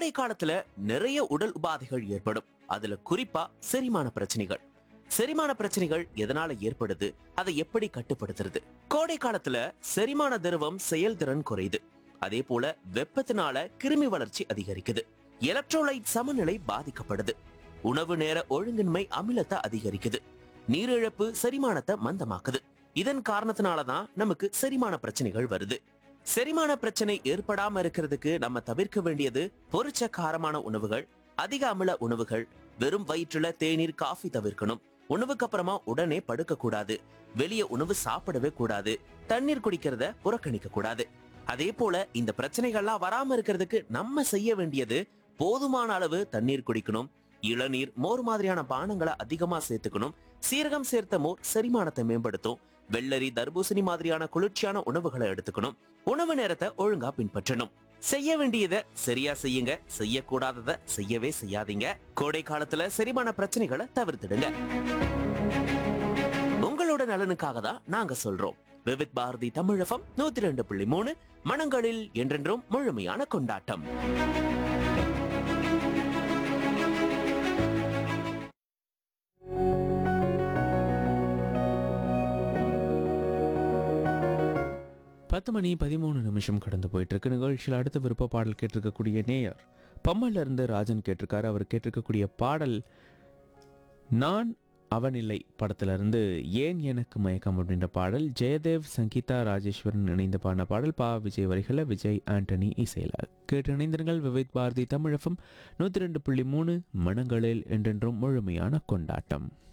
கோடை காலத்துல நிறைய உடல் உபாதைகள் ஏற்படும் அதுல குறிப்பா செரிமான பிரச்சனைகள் செரிமான பிரச்சனைகள் எதனால ஏற்படுது அதை எப்படி கட்டுப்படுத்துறது கோடை காலத்துல செரிமான திரவம் செயல்திறன் குறையுது அதே போல வெப்பத்தினால கிருமி வளர்ச்சி அதிகரிக்குது எலக்ட்ரோலைட் சமநிலை பாதிக்கப்படுது உணவு நேர ஒழுங்கின்மை அமிலத்தை அதிகரிக்குது நீரிழப்பு செரிமானத்தை மந்தமாக்குது இதன் காரணத்தினாலதான் நமக்கு செரிமான பிரச்சனைகள் வருது செரிமான பிரச்சனை ஏற்படாம இருக்கிறதுக்கு நம்ம தவிர்க்க வேண்டியது பொரிச்ச காரமான உணவுகள் அதிக அமில உணவுகள் வெறும் வயிற்றுல தேநீர் காஃபி தவிர்க்கணும் உணவுக்கு அப்புறமா உடனே படுக்க கூடாது வெளிய உணவு சாப்பிடவே கூடாது தண்ணீர் குடிக்கிறத புறக்கணிக்க கூடாது அதே போல இந்த பிரச்சனைகள்லாம் வராம இருக்கிறதுக்கு நம்ம செய்ய வேண்டியது போதுமான அளவு தண்ணீர் குடிக்கணும் இளநீர் மோர் மாதிரியான பானங்களை அதிகமா சேர்த்துக்கணும் சீரகம் சேர்த்த மோர் செரிமானத்தை மேம்படுத்தும் வெள்ளரி தர்பூசணி மாதிரியான குளிர்ச்சியான உணவுகளை எடுத்துக்கணும் உணவு நேரத்தை ஒழுங்கா பின்பற்றணும் செய்ய வேண்டியதை சரியா செய்யுங்க செய்யக்கூடாதத செய்யவே செய்யாதீங்க கோடை காலத்துல செரிமான பிரச்சனைகளை தவிர்த்திடுங்க உங்களோட நலனுக்காக தான் நாங்க சொல்றோம் விவித் பாரதி தமிழகம் நூத்தி ரெண்டு புள்ளி மூணு மனங்களில் என்றென்றும் முழுமையான கொண்டாட்டம் பத்து மணி பதிமூணு நிமிஷம் கடந்து போயிட்டு இருக்கு நிகழ்ச்சியில் அடுத்த விருப்ப பாடல் கேட்டிருக்கக்கூடிய நேயர் பம்மல்ல இருந்து ராஜன் கேட்டிருக்காரு அவர் கேட்டிருக்கக்கூடிய பாடல் நான் அவனில்லை படத்துல இருந்து ஏன் எனக்கு மயக்கம் அப்படின்ற பாடல் ஜெயதேவ் சங்கீதா ராஜேஸ்வரன் இணைந்து பாடின பாடல் பா விஜய் வரிகளை விஜய் ஆண்டனி இசையில கேட்டு இணைந்திருங்கள் விவேக் பாரதி தமிழகம் நூற்றி ரெண்டு புள்ளி மூணு மனங்களில் என்றென்றும் முழுமையான கொண்டாட்டம்